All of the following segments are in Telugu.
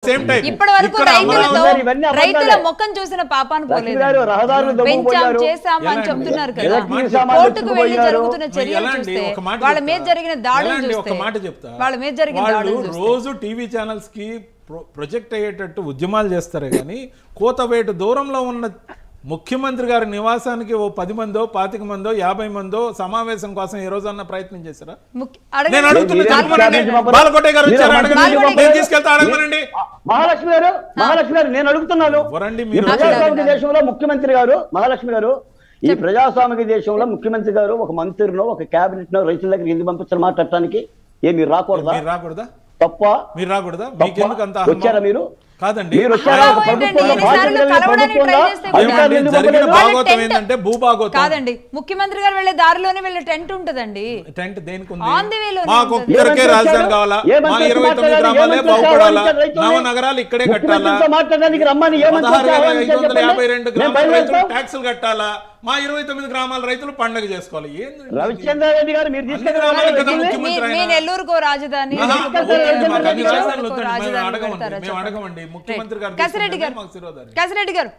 సేమ్ టైం ఇప్పటి వరకు ఇక్కడ రైతులతో అమరావతి ఇవన్నీ అబద్ధాలే. రైతుల మొక్కం చూసిన పాపాను లక్ష్మి గారు పోలేదు రహదారులు పెంచాం దొంగపోయారు చేశాం అని ఎలాంటి- చెప్తున్నారు కదా ఎలాంటి మాట సామాన్లు కోర్టుకు వెళ్లి ఎత్తుకుపోయారు. జరుగుతున్న చర్యలు ఎలాంటి చూస్తే ఒక మాట వాళ్ళ చెప్తా. మీద జరిగిన దాడులు ఎలాంటి చూస్తే ఒక మాట చెప్తా వాళ్ళ మీద జరిగిన వాళ్ళు దాడులు చూస్తే రోజు టీవీ ఛానల్స్ కి ప్రొ- ప్రొజెక్ట్ అయ్యేటట్టు ఉద్యమాలు చేస్తారు కానీ కోతవేటు దూరంలో ఉన్న ముఖ్యమంత్రి గారి నివాసానికి ఓ పది మందో పాతిక మందో యాభై మందో సమావేశం కోసం ఏ రోజన్నా ప్రయత్నం చేశారా ముఖ్య- అడగండి. నేను అడుగుతున్నా మీరే చెప్పమనండి. ముఖ్యమంత్రి బాలకోటే గారు మీరు వచ్చారు మంత్రి అడగండి బాలకోటే నేను గారు- తీసుకెళ్తా అడగమనండి మహాలక్ష్మి గారు మహాలక్ష్మి గారు నేను అడుగుతున్నాను ఎవరండి ఈ మీరు ప్రజాస్వామిక దేశంలో ముఖ్యమంత్రి గారు మహాలక్ష్మి గారు ఈ ప్రజాస్వామిక దేశంలో ముఖ్యమంత్రి గారు ఒక మంత్రినో ఒక క్యాబినెట్ నో రైతుల దగ్గర ఎందుకు పంపించారు మాట్లాడటానికి ఏ మీరు రాకూడదా మీరు రాకూడదా తప్ప మీరు రాకూడదా తప్ప? మీకెందుకు అంత అహంభావం? వచ్చారా మీరు కాదండి మీరు వచ్చారా అలా ఒక ఏంటండి? ప్రభుత్వంలో ఎన్నిసార్లు బాధ్యత కలిగిన కలవడానికి ప్రభుత్వంలో ట్రై చేస్తే అధికారులు ఏమండి? ఎందుకు జరిగిన పంపలేదు? వాళ్ళ భాగోతం టెంట్- ఏంటంటే భూభాగోతం కాదండి ముఖ్యమంత్రి గారు వెళ్ళే దారిలోనే వెళ్ళే టెంట్ ఉంటదండి టెంట్ దేనికి On the way లోనే మాకు ఉంటుంది. ఒక్కరికే ఏమంటారు? రాజధాని కావాలా ఏమంటారు? మా ఇరవై తొమ్మిది మాట్లాడాలి, గ్రామాలే ఏమంటారు? బాగుపడాలా రైతుల్ని? నవ నగరాలు ఇక్కడే కట్టాలా ముఖ్యమంత్రితో మాట్లాడడానికి రమ్మని ఏమని పదహారు వేల చెప్పారు? ఐదు వందల యాభై రెండు మేము గ్రామాల రైతులు బయలుదేరుతాం. ట్యాక్సులు కట్టాలా మా ఇరవై తొమ్మిది గ్రామాల రైతులు పండగ చేసుకోవాలి ఏంది రవిచంద్రారెడ్డి గారు మీరు అన్ని గ్రామాలకు కదా తీసుకెళ్ళి ముఖ్యమంత్రి మీ- మీ ఆయన. నెల్లూరుకో రాజధాని ఆహా, లేకపోతే ఓకే, రాజధాని మాకు అన్ని పెడతారా? రాజధానులు వద్దండి. మేము రాజధాని అడగమండి. పెడతారా మేము చెప్పండి. అడగమండి. ముఖ్యమంత్రి గారు కసిరెడ్డి తీసుకుంటే గారు మాకు శిరోధారి. కసిరెడ్డి గారు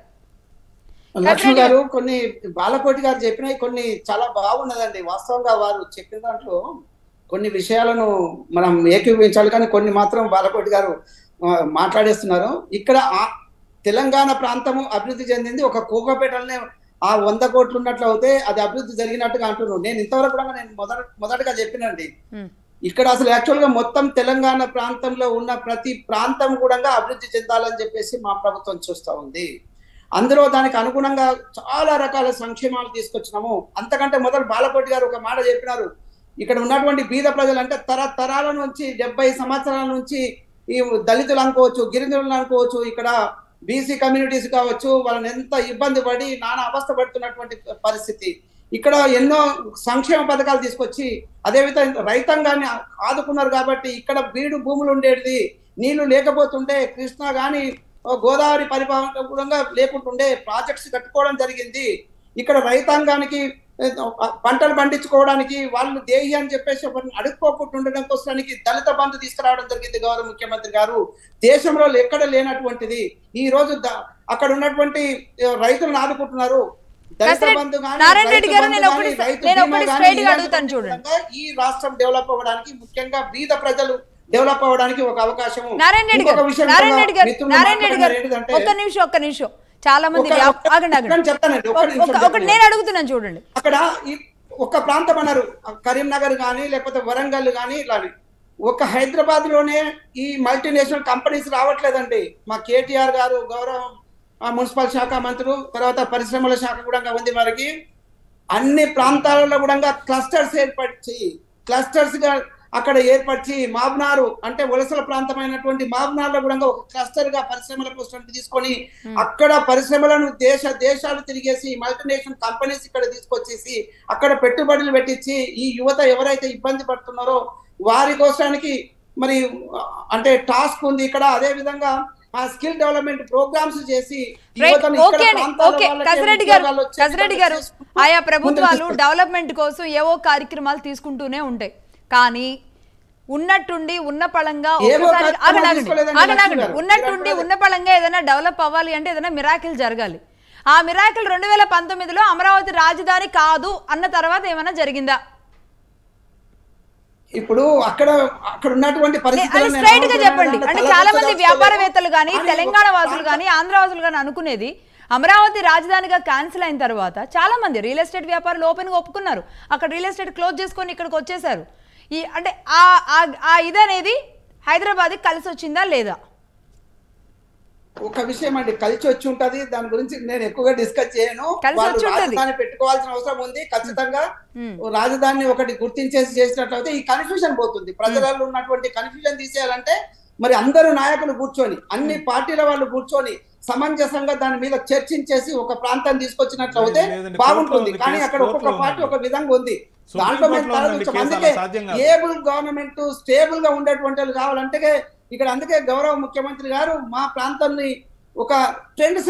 లక్ష్మి గారు కొన్ని బాలకోటి గారు చెప్పినవి కొన్ని చాలా బాగున్నదండి వాస్తవంగా వారు చెప్పిన దాంట్లో కొన్ని విషయాలను మనం ఏకీభవించాలి కానీ కొన్ని మాత్రం బాలకోటి గారు ఆ, మాట్లాడేస్తున్నారు ఇక్కడ ఆ తెలంగాణ ప్రాంతము అభివృద్ధి చెందింది ఒక కోకపేటలనే ఆ వంద కోట్లు ఉన్నట్లు అయితే అది అభివృద్ధి జరిగినట్టుగా అంటున్నాను నేను ఇంతవరకు కూడా నేను మొదట మొదటగా చెప్పినండి ఉమ్. ఇక్కడ అసలు యాక్చువల్ గా మొత్తం తెలంగాణ ప్రాంతంలో ఉన్న ప్రతి ప్రాంతం కూడా అభివృద్ధి చెందాలని చెప్పేసి మా ప్రభుత్వం చూస్తా ఉంది అందులో దానికి అనుగుణంగా చాలా రకాల సంక్షేమాలు తీసుకొచ్చినాము అంతకంటే మొదలు బాలకోటి గారు ఒక మాట చెప్పినారు ఇక్కడ ఉన్నటువంటి బీద ప్రజలు అంటే తరతరాల నుంచి డెబ్బై సంవత్సరాల నుంచి ఈ దళితులు అనుకోవచ్చు గిరిజనులు అనుకోవచ్చు ఇక్కడ బీసీ కమ్యూనిటీస్ కావచ్చు వాళ్ళని ఎంత ఇబ్బంది పడి నానా అవస్థ పడుతున్నటువంటి పరిస్థితి ఇక్కడ ఎన్నో సంక్షేమ పథకాలు తీసుకొచ్చి అదేవిధంగా రైతాంగాన్ని ఆదుకున్నారు కాబట్టి ఇక్కడ బీడు భూములు ఉండేది నీళ్లు లేకపోతుంటే కృష్ణ గాని గోదావరి పరిపాలన కూడా లేకుంటుండే ప్రాజెక్ట్స్ కట్టుకోవడం జరిగింది ఇక్కడ రైతాంగానికి ఏ, పంటలు పండించుకోవడానికి వాళ్ళు దేహి అని చెప్పేసి ఒకరిని అడుక్కోకుండా ఉండడం కోసానికి దళిత బంధు తీసుకురావడం జరిగింది గౌరవ ముఖ్యమంత్రి గారు దేశంలో ఎక్కడ లేనటువంటిది ఈ రోజు ద- అక్కడ ఉన్నటువంటి ఏ, రైతులను ఆదుకుంటున్నారు దళిత కసిరెడ్డి- బంధు గాని, నారాయణ రైతు రెడ్డి గారు బంధు నేను గాని, ఒకటి- రైతు నేను బీమా ఒకటి గాని straight గా ఇలాంటి అడుగుతాను చూడండి. విధంగా ఈ రాష్ట్రం డెవలప్ అవ్వడానికి ముఖ్యంగా బీద ప్రజలు డెవలప్ అవ్వడానికి ఒక అవకాశం నారాయణ రెడ్డి గారు నారాయణ రెడ్డి గారు నారాయణ రెడ్డి గారు ఒక్క నిమిషం ఒక్క నిమిషం చాలా మంది వ్యాప- ఆగండి ఆగండి చెప్తానండి ఒక్క ఒక- నిమిషం ఒక- ఒకటి చెప్తాను. నేను అడుగుతున్నాను చూడండి అక్కడ ఈ ఒక ప్రాంతం అన్నారు కరీంనగర్ కానీ లేకపోతే వరంగల్ కానీ ఇలాని ఒక హైదరాబాద్ లోనే ఈ మల్టీనేషనల్ కంపెనీస్ రావట్లేదండి మా కేటీఆర్ గారు గౌరవ ఆ, మున్సిపల్ శాఖ మంత్రులు తర్వాత పరిశ్రమల శాఖ కూడా ఉంది వారికి అన్ని ప్రాంతాలలో కూడా క్లస్టర్స్ ఏర్పరిచి క్లస్టర్స్ గా అక్కడ ఏర్పరిచి మాబ్నారు అంటే వలసల ప్రాంతమైనటువంటి మాబ్నార్లో కూడా ఒక క్లస్టర్ గా పరిశ్రమల కోసం తీసుకొని అక్కడ పరిశ్రమలను దేశ దేశాలు తిరిగేసి మల్టీనేషనల్ కంపెనీస్ ఇక్కడ తీసుకొచ్చేసి అక్కడ పెట్టుబడులు పెట్టించి ఈ యువత ఎవరైతే ఇబ్బంది పడుతున్నారో వారి కోసానికి మరి ఆ, అంటే టాస్క్ ఉంది ఇక్కడ అదే విధంగా ఆ స్కిల్ డెవలప్మెంట్ ప్రోగ్రామ్స్ చేసి రైట్ యువతను ఇక్కడ ఓకే అండి ప్రాంతాల ఓకే వాళ్ళకే కసిరెడ్డి గారు ఉద్యోగాలు వచ్చే కసిరెడ్డి విధంగా గారు చేసుకుంటూ ఆయా ముందుకు ప్రభుత్వాలు తీసుకెళ్తారు. డెవలప్మెంట్ కోసం ఏవో కార్యక్రమాలు తీసుకుంటూనే ఉంటాయి కానీ ఉన్నట్టుండి ఉన్న పళంగా ఏవో ఒక్కసారి కార్యక్రమాలు ఆగండి ఆగండి తీసుకోలేదండి ఆగండి లక్ష్మి ఆగండి గారు. ఉన్నట్టుండి మీరు ఉన్న పళంగా ఏదైనా డెవలప్ అవ్వాలి అంటే ఏదైనా మిరాకిల్ జరగాలి ఆ మిరాకిల్ రెండు వేల పంతొమ్మిదిలో అమరావతి రాజధాని కాదు అన్న తర్వాత ఏమైనా జరిగిందా ఇప్పుడు అక్కడ అక్కడ ఉన్నటువంటి అది పరిస్థితులను స్ట్రైట్ గా నేను చెప్పండి అనవసరంగా అంటే తల చాలా మంది దూర్చదలుచుకోలేదు. వ్యాపారవేత్తలు కానీ కానీ తెలంగాణ ఒక వాసులు కానీ ఆంధ్ర వాసులు కానీ అనుకునేది అమరావతి రాజధానిగా క్యాన్సిల్ అయిన తర్వాత చాలా మంది రియల్ ఎస్టేట్ వ్యాపారులు ఓపెన్ గా ఒప్పుకున్నారు అక్కడ రియల్ ఎస్టేట్ క్లోజ్ చేసుకొని ఇక్కడికి వచ్చేసారు ఈ అంటే ఆ ఆ- ఆ ఇది అనేది హైదరాబాద్ కలిసి వచ్చిందా లేదా ఒక విషయం అండి కలిసి వచ్చి ఉంటది దాని గురించి నేను ఎక్కువగా డిస్కస్ చేయను కలిసి వాళ్ళు వచ్చి ఉంటది. రాజధాని పెట్టుకోవాల్సిన అవసరం ఉంది ఖచ్చితంగా మ్మ్. రాజధాని ఒకటి గుర్తించేసి చేసినట్లయితే ఈ కన్ఫ్యూజన్ పోతుంది ప్రజలలో ఉన్నటువంటి కన్ఫ్యూజన్ తీసేయాలంటే మరి అందరూ నాయకులు కూర్చొని అన్ని పార్టీల వాళ్ళు కూర్చొని సమంజసంగా దాని మీద చర్చించేసి ఒక ప్రాంతం తీసుకొచ్చినట్లయితే లేదండి, బాగుంటుంది కోర్టులో ఉంది, కానీ కేసు అక్కడ ఒక్కొక్క కోర్టులో పార్టీ ఉంది. ఒక విధంగా ఉంది సుప్రీం దాంట్లో మేము కోర్టులో ఉందండి తలదూర్చాం. కేసు, అందుకే అలా సాధ్యం కాదు. ఏబుల్ గవర్నమెంట్ స్టేబుల్ గా ఉండేటువంటి వాళ్ళు కావాలంటే ఇక్కడ అందుకే గౌరవ ముఖ్యమంత్రి గారు మా ప్రాంతాన్ని ఒక ట్రెండ్ సెట్టర్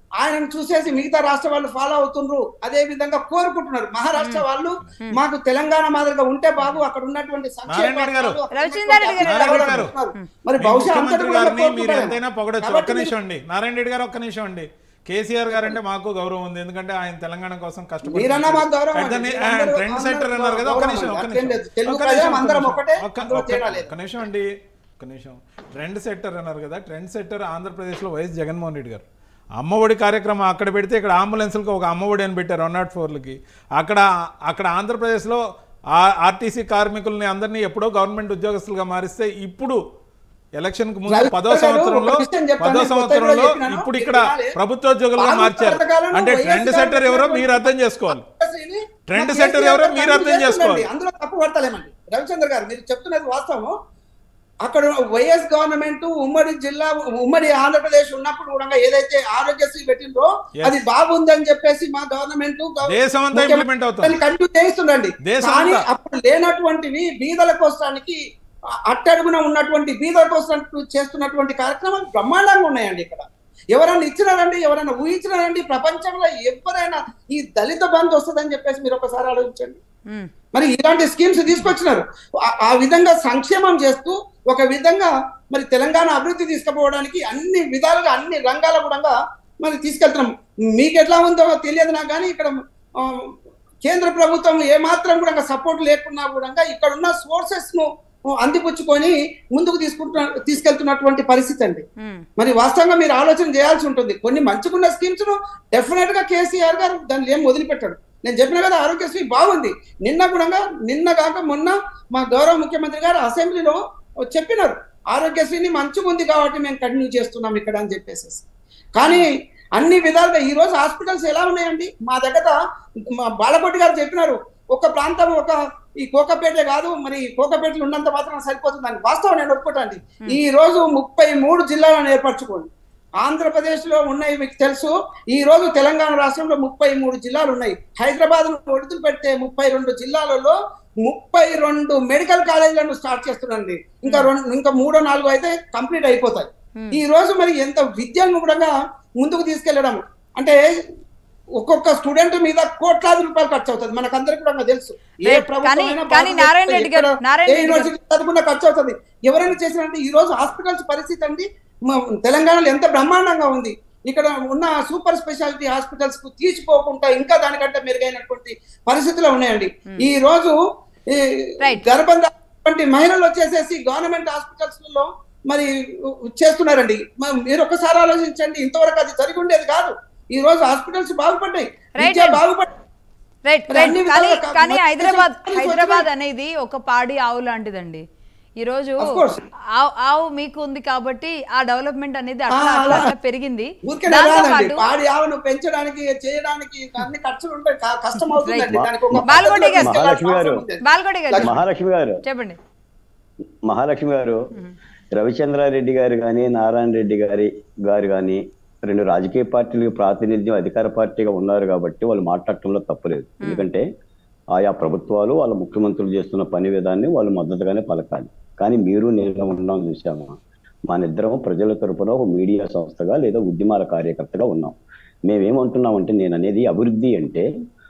ఆయనను చూసేసి మిగతా రాష్ట్ర వాళ్ళు ఫాలో అవుతుండ్రు అదే విధంగా కోరుకుంటున్నారు మహారాష్ట్ర వాళ్ళు మాకు తెలంగాణ మాదిరిగా ఉంటే బాబు అక్కడ ఉన్నటువంటి సంక్షేమ నారాయణ రెడ్డి గారు. పథకాలు, రవిచంద్ర రెడ్డి గారు. నారాయణ రెడ్డి గారు. మరి మీ బహుశా అంతటి ముఖ్యమంత్రి కూడా గారిని మీరు కోరుకుంటారేమో. ఎంతైనా పొగడొచ్చు కాబట్టి ఒక్క మీరు- నిమిషం అండి నారాయణ రెడ్డి గారు ఒక్క నిమిషం అండి కేసీఆర్ గారు అంటే మాకు గౌరవం ఉంది ఎందుకంటే ఆయన తెలంగాణ కోసం మీరన్నా మాకు గౌరవం అండి. కష్టపడి అందరూ- ట్రెండ్ అందరూ సెంటర్ అన్నారు కదా ఒక్క గౌరవం నిమిషం అండి. ఒక్క అట్లేం నిమిషం లేదు. తెలుగు ఒక్క ప్రజలం నిమిషం, అందరం ఒక్క ఒకటే, ఒక్క- అందులో ఒక్క- తేడా లేదు. ఒక్క నిమిషం అండి ఒక్క నిమిషం ట్రెండ్ సెట్టర్ అన్నారు కదా ట్రెండ్ సెట్టర్ ఆంధ్రప్రదేశ్లో వైఎస్ జగన్మోహన్ రెడ్డి గారు అమ్మఒడి కార్యక్రమం అక్కడ పెడితే ఇక్కడ అంబులెన్స్లకు ఒక అమ్మఒడి అని పెట్టారు వన్ నాట్ ఫోర్లకి అక్కడ అక్కడ ఆంధ్రప్రదేశ్లో ఆర్టీసీ కార్మికుల్ని అందరినీ ఎప్పుడో గవర్నమెంట్ ఉద్యోగస్తులుగా మారిస్తే ఇప్పుడు ఎలక్షన్ కు ముందు రవి పదో గారు, సంవత్సరంలో ఒక విషయం చెప్తాను. పదో నేను సంవత్సరంలో కొత్తగా చెప్పినాను. ఇప్పుడు మీరు ఇక్కడ వినాలి. ప్రభుత్వోద్యోగులుగా బాబు మార్చారు పథకాలను అంటే వైఎస్ ట్రెండ్ గారు సెట్టర్ ఎవరో పెట్టినటువంటి మీరు అర్థం చేసుకోవాలి పాలసీని ట్రెండ్ మా సెట్టర్ కేసీఆర్ ఎవరో గారు మీరు అర్థం కంటిన్యూ చేసుకోవాలి. చేస్తుండండి. అందులో తప్పు పడతలేమండి రవిచంద్ర గారు మీరు చెప్తున్నది వాస్తవము అక్కడ వైఎస్ గవర్నమెంట్ ఉమ్మడి జిల్లా ఉమ్మడి ఆంధ్రప్రదేశ్ ఉన్నప్పుడు కూడా ఏదైతే ఆరోగ్యశ్రీ పెట్టిందో Yes. అది బాగుందని చెప్పేసి మా గవర్నమెంట్ దేశమంతా implement అవుతుంది. కంటిన్యూ చేస్తుండండి దేశం కానీ అంతా. అప్పుడు లేనటువంటివి బీదల కోసానికి అట్టడుగున ఉన్నటువంటి బీదల కోసం చేస్తున్నటువంటి కార్యక్రమాలు బ్రహ్మాండంగా ఉన్నాయండి ఇక్కడ ఎవరైనా ఇచ్చినారండి ఎవరైనా ఊహించినారండి ప్రపంచంలో ఎవరైనా ఈ దళిత బంధు వస్తుందని చెప్పేసి మీరు ఒకసారి ఆలోచించండి ఉమ్. మరి ఇలాంటి స్కీమ్స్ తీసుకొచ్చినారు ఆ- ఆ విధంగా సంక్షేమం చేస్తూ ఒక విధంగా మరి తెలంగాణ అభివృద్ధి తీసుకుపోవడానికి అన్ని విధాలుగా అన్ని రంగాల కూడా మరి తీసుకెళ్తున్నాం మీకు ఎట్లా ఉందో తెలియదు నాకు కానీ ఇక్కడ ఆ, కేంద్ర ప్రభుత్వం ఏమాత్రం కూడా సపోర్ట్ లేకున్నా కూడా ఇక్కడ ఉన్న సోర్సెస్ ను అందిపుచ్చుకొని ముందుకు తీసుకుంటున్న తీసుకెళ్తున్నటువంటి పరిస్థితి అండి ఉమ్. మరి వాస్తవంగా మీరు ఆలోచన చేయాల్సి ఉంటుంది కొన్ని మంచిగున్న స్కీమ్స్ ను డెఫినెట్ గా కేసీఆర్ గారు దాన్ని ఏం వదిలిపెట్టాడు నేను చెప్పిన కదా ఆరోగ్యశ్రీ బాగుంది నిన్న కూడా నిన్న కాక మొన్న మా గౌరవ ముఖ్యమంత్రి గారు అసెంబ్లీలో చెప్పినారు ఆరోగ్యశ్రీని మంచిగా ఉంది కాబట్టి మేము కంటిన్యూ చేస్తున్నాం ఇక్కడ అని చెప్పేసి కానీ అన్ని విధాలుగా ఈ రోజు హాస్పిటల్స్ ఎలా ఉన్నాయండి మా దగ్గర మా బాలకోటి గారు చెప్పినారు ఒక ప్రాంతం ఒక ఈ కోకపేటే కాదు మరి కోకపేటలు ఉన్నంత మాత్రం సరిపోతుందని వాస్తవం నేను ఒప్పుకోటండి ఈ రోజు ముప్పై మూడు జిల్లాలను ఏర్పరచుకోండి ఆంధ్రప్రదేశ్ లో ఉన్నాయి మీకు తెలుసు ఈ రోజు తెలంగాణ రాష్ట్రంలో ముప్పై మూడు జిల్లాలు ఉన్నాయి హైదరాబాద్ ఒడుతులు పెడితే ముప్పై రెండు జిల్లాలలో ముప్పై రెండు మెడికల్ కాలేజీలను స్టార్ట్ చేస్తున్నాండి ఇంకా రెండు ఇంకా మూడో నాలుగో అయితే కంప్లీట్ అయిపోతాయి ఈ రోజు మరి ఎంత విద్యను కూడా ముందుకు తీసుకెళ్లడం అంటే ఒక్కొక్క స్టూడెంట్ మీద కోట్లాది రూపాయలు ఖర్చు అవుతుంది మనకందరికి కూడా తెలుసు ఏ రైట్. ప్రభుత్వమైనా కానీ- కానీ భారతదేశంలో నారాయణ రెడ్డి గారు- ఎక్కడ నారాయణ ఏ రెడ్డి గారు- యూనివర్సిటీ చదువుకున్న ఖర్చు అవుతుంది ఎవరైనా చేసినంటే ఈ రోజు హాస్పిటల్స్ పరిస్థితి అండి మ- తెలంగాణలో ఎంత బ్రహ్మాండంగా ఉంది ఇక్కడ ఉన్న సూపర్ స్పెషాలిటీ హాస్పిటల్స్ కు తీసిపోకుండా ఇంకా దానికంటే మెరుగైనటువంటి పరిస్థితులు ఉన్నాయండి ఈ రోజు ఈ Right. గర్భం దాల్చినటువంటి మహిళలు వచ్చేసేసి గవర్నమెంట్ హాస్పిటల్స్ లో మరి చేస్తున్నారండి మ- మీరు ఒకసారి ఆలోచించండి ఇంతవరకు అది జరిగి ఉండేది కాదు ఈ రోజు హాస్పిటల్స్ బాగుపడ్డాయి Right. విద్య బాగుపడ్డాయి రైట్ మరి రైట్ అన్ని కానీ విధాలుగా కానీ మరి హైదరాబాద్ దేశం హైదరాబాద్ అనేది ఒక పాడి ఆవు లాంటిదండి ఈ రోజు Of course. ఆవు ఆవు మీకు ఉంది కాబట్టి ఆ డెవలప్మెంట్ అనేది అట్లా ఆ, అట్లా అలా. అట్లా పెరిగింది ఊరికే దాంతో రాదండి పాటు పాడి ఆవును పెంచడానికి చేయడానికి అన్ని ఖర్చులు ఉంటాయి క- కష్టం అవుతుందండి Right. దానికి ఒక బాలకోటి పద్ధతిలో గారు. మహాలక్ష్మి గారు. తీసుకెళ్ళాల్సిన అవసరం ఉంది. బాల్కోటి గారు మహాలక్ష్మి గారు చెప్పండి మహాలక్ష్మి గారు రవిచంద్రారెడ్డి గారు కానీ నారాయణ రెడ్డి గారి గారు కానీ రెండు రాజకీయ పార్టీలకు ప్రాతినిధ్యం అధికార పార్టీగా ఉన్నారు కాబట్టి వాళ్ళు మాట్లాడటంలో తప్పులేదు ఎందుకంటే ఆయా ప్రభుత్వాలు వాళ్ళ ముఖ్యమంత్రులు చేస్తున్న పని విధాన్ని వాళ్ళు మద్దతుగానే పలకాలి కానీ మీరు నేను ఉన్నాం చూసామా మన ఇద్దరం ప్రజల తరపున ఒక మీడియా సంస్థగా లేదా ఉద్యమాల కార్యకర్తగా ఉన్నాం మేమేమంటున్నామంటే నేను అనేది అభివృద్ధి అంటే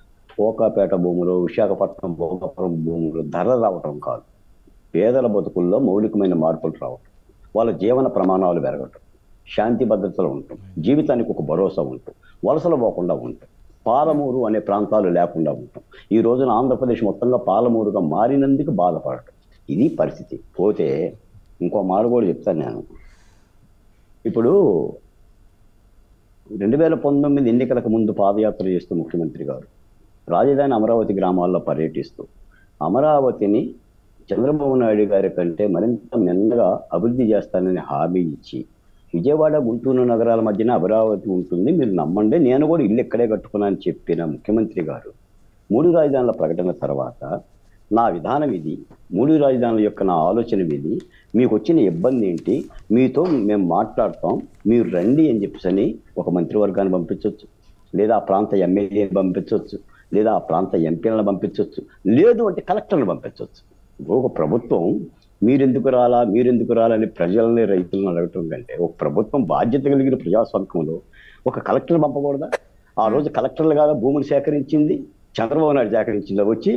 కోకాపేట భూములు విశాఖపట్నం భోగాపురం భూములు ధరలు రావటం కాదు పేదల బతుకుల్లో మౌలికమైన మార్పులు రావటం వాళ్ళ జీవన ప్రమాణాలు పెరగటం శాంతి భద్రతలు ఉండటం జీవితానికి ఒక భరోసా ఉండటం వలసలు పోకుండా ఉండటం పాలమూరు అనే ప్రాంతాలు లేకుండా ఉండటం ఈ రోజున ఆంధ్రప్రదేశ్ మొత్తంగా పాలమూరుగా మారినందుకు బాధపడటం ఇది పరిస్థితి పోతే ఇంకో మాట కూడా చెప్తాను నేను ఇప్పుడు రెండు వేల పంతొమ్మిది ఎన్నికలకు ముందు పాదయాత్ర చేస్తూ ముఖ్యమంత్రి గారు రాజధాని అమరావతి గ్రామాల్లో పర్యటిస్తూ అమరావతిని చంద్రబాబు నాయుడు గారి కంటే మరింత మెల్లగా అభివృద్ధి చేస్తానని హామీ ఇచ్చి విజయవాడ గుంటూరు నగరాల మధ్యన అమరావతి ఉంటుంది మీరు నమ్మండి నేను కూడా ఇల్లు ఇక్కడే కట్టుకున్నానని చెప్పిన ముఖ్యమంత్రి గారు మూడు రాజధానుల ప్రకటన తర్వాత నా విధానం ఇది మూడు రాజధానుల యొక్క నా ఆలోచన ఇది మీకు వచ్చిన ఇబ్బంది ఏంటి మీతో మేము మాట్లాడతాం మీరు రండి అని చెప్పేసి ఒక మంత్రివర్గాన్ని పంపించవచ్చు లేదా ఆ ప్రాంత ఎమ్మెల్యేని పంపించవచ్చు లేదా ఆ ప్రాంత ఎంపీలను పంపించవచ్చు లేదు అంటే కలెక్టర్ని పంపించవచ్చు ఒక ప్రభుత్వం మీరెందుకు రాలా మీరెందుకు రాలని ప్రజల్ని రైతులను అడగటం కంటే ఒక ప్రభుత్వం బాధ్యత కలిగిన ప్రజాస్వామ్యంలో ఒక కలెక్టర్ పంపకూడదా ఆ రోజు కలెక్టర్లు కాదా భూములు సేకరించింది చంద్రబాబు నాయుడు సేకరించింది వచ్చి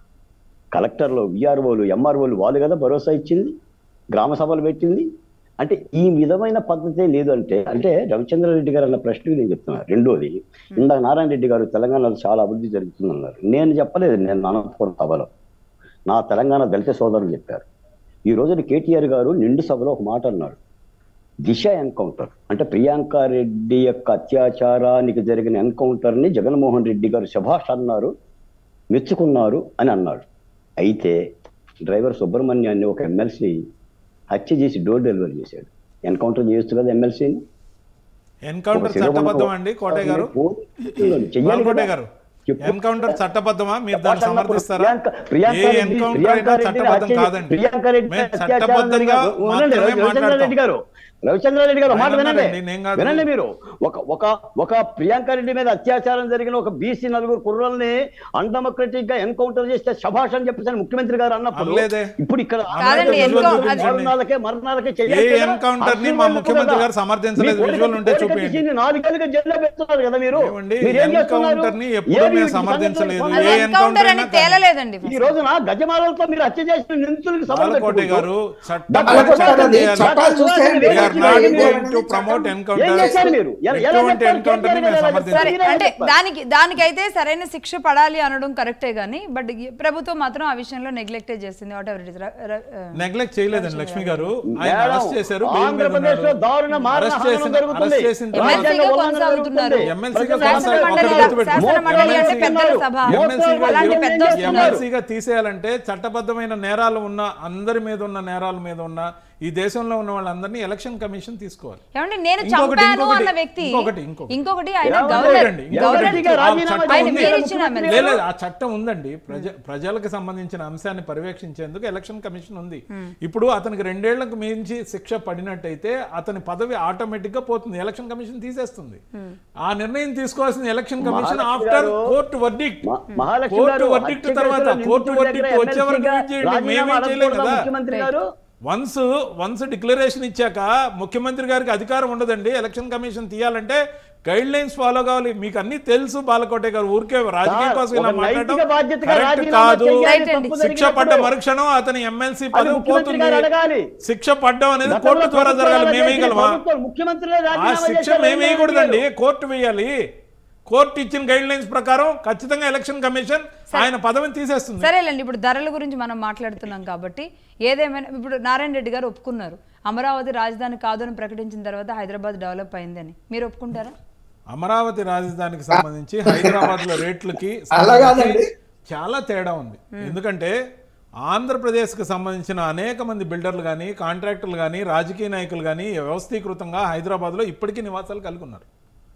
కలెక్టర్లు విఆర్ఓలు ఎంఆర్ఓలు వాళ్ళు కదా భరోసా ఇచ్చింది గ్రామ సభలు పెట్టింది అంటే ఈ విధమైన పద్ధతే లేదు అంటే అంటే రవిచంద్రారెడ్డి గారు అన్న ప్రశ్నకి నేను చెప్తున్నా రెండోది ఇందాక నారాయణ రెడ్డి గారు తెలంగాణలో చాలా అభివృద్ధి జరుగుతుందన్నారు నేను చెప్పలేదు నేను అనంతపురం సభలో నా తెలంగాణ దళిత సోదరులు చెప్పారు ఈ రోజున కేటీఆర్ గారు నిండు సభలో ఒక మాట అన్నాడు దిశ ఎన్కౌంటర్ అంటే ప్రియాంక రెడ్డి యొక్క అత్యాచారానికి జరిగిన ఎన్కౌంటర్ ని జగన్మోహన్ రెడ్డి గారు శభాష్ అన్నారు మెచ్చుకున్నారు అని అన్నాడు అయితే డ్రైవర్ సుబ్రహ్మణ్యాన్ని ఒక ఎమ్మెల్సీ హత్య చేసి డోర్ డెలివరీ చేశాడు ఎన్కౌంటర్ చేయొచ్చు కదా ఎమ్మెల్సీని ఎన్కౌంటర్ చట్టబద్ధం అండి కోటయ్య గారు చెయ్యాలి కోటయ్య కదా గారు చెప్పు. ఎన్కౌంటర్ చట్టబద్ధమా మీరు దాన్ని అన్నప్పుడు సమర్థిస్తారా ప్రియాంక- ప్రియాంక ఏ రెడ్డి- ఎన్కౌంటర్ ప్రియాంక అయినా రెడ్డిని చట్టబద్ధం హత్య- కాదండి ప్రియాంక రెడ్డి మేము అత్యాచారం చట్టబద్ధంగా జరిగిన- ఉండండి, మాత్రమే రవిచంద్ర రెడ్డి మాట్లాడతాం గారు రవిచంద్ర రెడ్డి గారు మాట ఆయన వినండి అన్నారండి, నేను కాదు. వినండి మీరు ఒక ఒక ఒక ప్రియాంక రెడ్డి మీద అత్యాచారం జరిగిన ఒక బీసీ నలుగురు కుర్రల్ని అన్డెమోక్రటిక్ గా ఎన్కౌంటర్ చేస్తే శభాష్ అని చెప్పేసి ముఖ్యమంత్రి గారు అన్నప్పుడు అనలేదే. ఇప్పుడు ఇక్కడ కాదండి, విజువల్ ఎన్కౌ- చూపించండి. మరణాలకే మరణాలకే ఏ చెయ్యాలి కదా? ఎన్కౌంటర్ ని అసలు మా ఎందుకు ముఖ్యమంత్రి కదా? గారు సమర్థించలేదు. మీ విజువల్ ఉంటే కోరిక చూపించండి. తీసి నాలుగేళ్ళుగా జైల్లో పెడుతున్నారు కదా మీరు ఏమండి, మీరేం చేస్తున్నారు? ఎన్కౌంటర్ ని ఎప్పుడూ ఏమి మేము ఈ సమర్థించలేదు. సంగతులు అది ఏ ఎన్కౌంటర్ ఎన్కౌంటర్ అని అయినా తేలలేదండి ఈ రోజున గజమాలతో మీరు హత్య చేసిన నిందితులకు సభలు బాలకోటి పెట్టుకుంటూ గారు చట్టం బాలకోటి పని చట్టం గారు అది చేయాలి. చట్టాలు చూస్తే We are not ఏం going to చేయాలి? promote ఏం encounters. చేశారు మీరు? ఎలా- ఎలా ఎటువంటి చెప్పారు? encounter ని మేము ఎలా సమర్థించం. సరే మీరే అంటే చెప్పాలి. దానికి దానికైతే సరైన శిక్ష పడాలి అనడం కరెక్టే కానీ బట్ ఈ ప్రభుత్వం మాత్రం ఆ విషయంలో నెగ్లెక్టే చేసింది whatever it is neglect చేయలేదండి లక్ష్మి గారు ఆయన మేడం, అరెస్ట్ చేశారు bail మీద ఆంధ్రప్రదేశ్ లో ఉన్నాడు. దారుణ మారణ అరెస్ట్ హననం చేసిన జరుగుతుంది. అరెస్ట్ చేసిన ఎమ్మెల్సీగా రాజ్యాంగ ఉల్లంఘన కొనసాగుతున్నారు. జరుగుతుంది. ఎమ్మెల్సీగా ప్రజలు శాసన కొనసాగు- మండలి ఒకటి గుర్తుపెట్టుకో. శాసన మండలి అంటే పెద్దల సభ ఎమ్మెల్సీగా అలాంటి ఎమ్మెల్సీగా పెద్ద వస్తున్నారు ఎమ్మెల్సీగా తీసేయాలంటే చట్టబద్ధమైన నేరాలు ఉన్న అందరి మీద ఉన్న నేరాల మీద ఉన్న ఈ దేశంలో ఉన్న వాళ్ళందరినీ ఎలక్షన్ కమిషన్ తీసుకోవాలి ఏమండి నేను ఇంకొకటి, చంపాను ఇంకొకటి, అన్న వ్యక్తి ఇంకొకటి, ఇంకొకటి. ఇంకొకటి ఆయన ఏమండి? గవర్నర్ లేదండి, గవర్నర్ ఇంకొకటిగా ఆ రాజీనామా చట్టం ఆయన ఉంది. మీరు ఇచ్చిన ఎమ్మెల్యే. లేదు ఆ చట్టం ఉందండి ప్రజ ప్రజలకు సంబంధించిన అంశాన్ని పర్యవేక్షించేందుకు ఎలక్షన్ కమిషన్ ఉంది ఇప్పుడు అతనికి రెండేళ్లకు మించి శిక్ష పడినట్టయితే అతని పదవి ఆటోమేటిక్ గా పోతుంది ఎలక్షన్ కమిషన్ తీసేస్తుంది ఆ నిర్ణయం తీసుకోవాల్సిన election commission Mahalakshmi after garu- court verdict మ- మహాలక్ష్మి కోర్టు గారు వర్డిక్ట్ హత్య తర్వాత కేసులో కోర్టు నిందితుడి వర్డిక్ట్ దగ్గర వచ్చే వరకు ఎమ్మెల్సీగా వెయిట్ చేయండి రాజీనామా మేమేం చేయలేం అడగకూడదా కదా ముఖ్యమంత్రి గారు వన్స్ వన్స్ డిక్లరేషన్ ఇచ్చాక ముఖ్యమంత్రి గారికి అధికారం ఉండదండి ఎలక్షన్ కమిషన్ తీయాలంటే గైడ్ లైన్స్ ఫాలో కావాలి మీకు అన్ని తెలుసు బాలకోటే గారు ఊరికే రాజకీయం సార్, కోసం ఇలా ఒక నైతిక మాట్లాడడం బాధ్యతగా కరెక్ట్ రాజీనామా కాదు చేయాలి, Right తప్పు అండి. శిక్ష పడ్డ జరిగినప్పుడు. మరుక్షణం అతని ఎమ్మెల్సీ అది పదవి ముఖ్యమంత్రి పోతుంది గారు అడగాలి. శిక్ష పడ్డం అనేది గతంలో కోర్టు ద్వారా ప్రభుత్వాలు జరగాలి చేసిన మేమేయగలమా ప్రభుత్వాలు ముఖ్యమంత్రులే ఆ రాజీనామా శిక్ష చేశారు, మేము వేయకూడదండి వేయలేదు. కోర్టు వేయాలి కోర్టు ఇచ్చిన గైడ్ లైన్స్ ప్రకారం ఖచ్చితంగా ఎలక్షన్ కమిషన్ ఆయన పదవిని తీసేస్తుంది సరేలేండి ఇప్పుడు ధరల గురించి మనం మాట్లాడుతున్నాం కాబట్టి ఏదేమైనా ఇప్పుడు నారాయణ రెడ్డి గారు ఒప్పుకున్నారు అమరావతి రాజధాని కాదు అని ప్రకటించిన తర్వాత హైదరాబాద్ డెవలప్ అయిందని మీరు ఒప్పుకుంటారా అమరావతి రాజధానికి సంబంధించి హైదరాబాద్ లో రేట్లకి అలా సంబంధించి కాదండి. చాలా తేడా ఉంది ఎందుకంటే ఆంధ్రప్రదేశ్కి సంబంధించిన అనేక మంది బిల్డర్లు కానీ కాంట్రాక్టర్లు కానీ రాజకీయ నాయకులు కానీ వ్యవస్థీకృతంగా హైదరాబాద్లో ఇప్పటికీ నివాసాలు కలిగి ఉన్నారు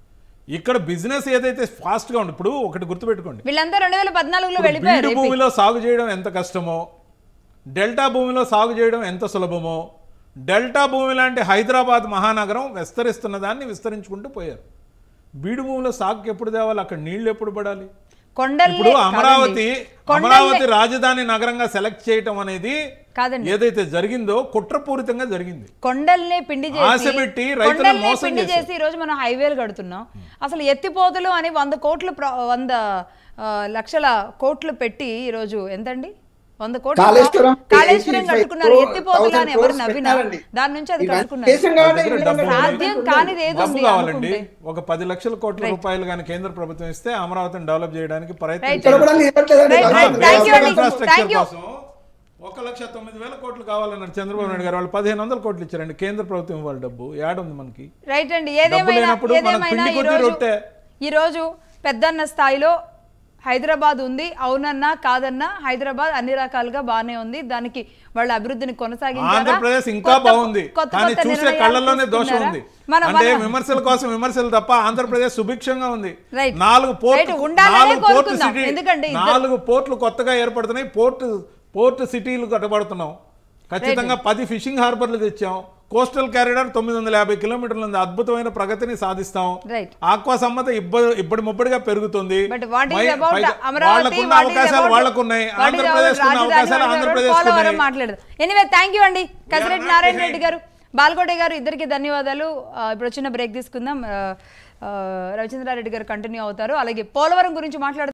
ఇక్కడ బిజినెస్ ఏదైతే ఫాస్ట్గా ఉంది ఇప్పుడు ఒకటి గుర్తుపెట్టుకోండి వీళ్ళంతా రెండు వేల పద్నాలుగులో ఇప్పుడు వెళ్ళిపోయారు బీడు ఏపీ. భూమిలో సాగు చేయడం ఎంత కష్టమో డెల్టా భూమిలో సాగు చేయడం ఎంత సులభమో డెల్టా భూమి లాంటి హైదరాబాద్ మహానగరం విస్తరిస్తున్న దాన్ని విస్తరించుకుంటూ పోయారు బీడు భూమిలో సాగుకి ఎప్పుడు తేవాలి అక్కడ నీళ్లు ఎప్పుడు పడాలి కొండల్ని ఇప్పుడు అమరావతి కాదండి. అమరావతి రాజధాని నగరంగా సెలెక్ట్ చేయటం అనేది కాదండి ఏదైతే జరిగిందో కుట్రపూరితంగా జరిగింది కొండల్ని పిండి ఆశ చేసి పెట్టి రైతులను కొండల్ని మోసం పిండి చేశారు. చేసి ఈ రోజు మనం హైవేలు కడుతున్నాం అసలు ఎత్తిపోతలు అని వంద కోట్లు ప్ర- వంద ఆ, లక్షల కోట్లు పెట్టి ఈ రోజు ఎంతండి వంద కోట్లు కాళేశ్వరం కాళేశ్వరం 85 కట్టుకున్నారు crore- ఎత్తిపోతలు అని 1000 ఎవరు crores నవ్వినా పెట్టారండి. దాని నుంచి అది ఇవన్నీ కట్టుకున్నారు దేశం కాబట్టి దగ్గర ఇండియన్ డబ్బు గవర్నమెంట్ సాధ్యం ఉంటుంది. కానిది ఏదో డబ్బు ఉంది కావాలండి అనుకుంటే. ఒక పది లక్షల కోట్ల రూపాయలు కానీ కేంద్ర ప్రభుత్వం ఇస్తే అమరావతిని డెవలప్ చేయడానికి ప్రయత్నం Right. ఇక్కడ కూడా ఇవ్వట్లేదండి Right, right. Government. Thank you అండి. Infrastructure Thank you. కోసం ఒక లక్ష తొమ్మిది వేల కోట్లు కావాలన్నారు చంద్రబాబు నాయుడు గారు వాళ్ళు పదిహేను వందల కోట్లు ఇచ్చారండి కేంద్ర ప్రభుత్వం ఇవ్వాలి డబ్బు ఏడుంది మనకి రైట్ అండి డబ్బు ఏదేమైనా లేనప్పుడు మనం ఏదేమైనా పిండి కొద్దీ ఈరోజు రొట్టె. ఈరోజు పెద్దన్న స్థాయిలో హైదరాబాద్ ఉంది అవునన్నా కాదన్నా హైదరాబాద్ అన్ని రకాలుగా బానే ఉంది దానికి వాళ్ళ అభివృద్ధిని కొనసాగించారా? ఆంధ్రప్రదేశ్ ఇంకా కొత్త- బాగుంది కొత్త కానీ కొత్త చూసే నిర్ణయాలు కళ్ళల్లోనే దోషం తీసుకున్నారా? ఉంది మన అంటే మన- విమర్శల కోసం విమర్శలు తప్ప ఆంధ్రప్రదేశ్ సుభిక్షంగా ఉంది Right. నాలుగు పోర్టు Right. ఉండాలనే నాలుగు పోర్టు కోరుకుందాం. సిటీ ఎందుకంటే ఇద్దరు- నాలుగు పోర్ట్లు కొత్తగా ఏర్పడుతున్నాయి పోర్టు పోర్టు సిటీలు కట్టబడుతున్నాం ఖచ్చితంగా పది ఫిషింగ్ హార్బర్లు తెచ్చాం కోస్టల్ కారిడార్ తొమ్మిది వందల యాభై కిలోమీటర్ల ఉంది అద్భుతమైన ప్రగతిని సాధిస్తాం Right. ఆక్వా సమ్మత ఇబ్బడి ఇబ్బడి ముబ్బడిగా పెరుగుతుంది but what my- is about పైగా అమరావతి వాళ్ళకున్న what is అవకాశాలు about- వాళ్ళకు ఉన్నాయి what is about ఆంధ్రప్రదేశ్ ఉన్న రాజధాని, అవకాశాలు what is about Andhra Pradesh Polavaram ఉన్నాయి మాట్లాడదు ఎనీవే థ్యాంక్ యూ అండి కసిరెడ్డి not నారాయణ behind. రెడ్డి గారు బాల్కోటే గారు ఇద్దరికి ధన్యవాదాలు ఆ, ఇప్పుడు చిన్న బ్రేక్ తీసుకుందాం ఆ, ఆ, రవిచంద్రారెడ్డి గారు కంటిన్యూ అవుతారు అలాగే పోలవరం గురించి మాట్లాడుతూ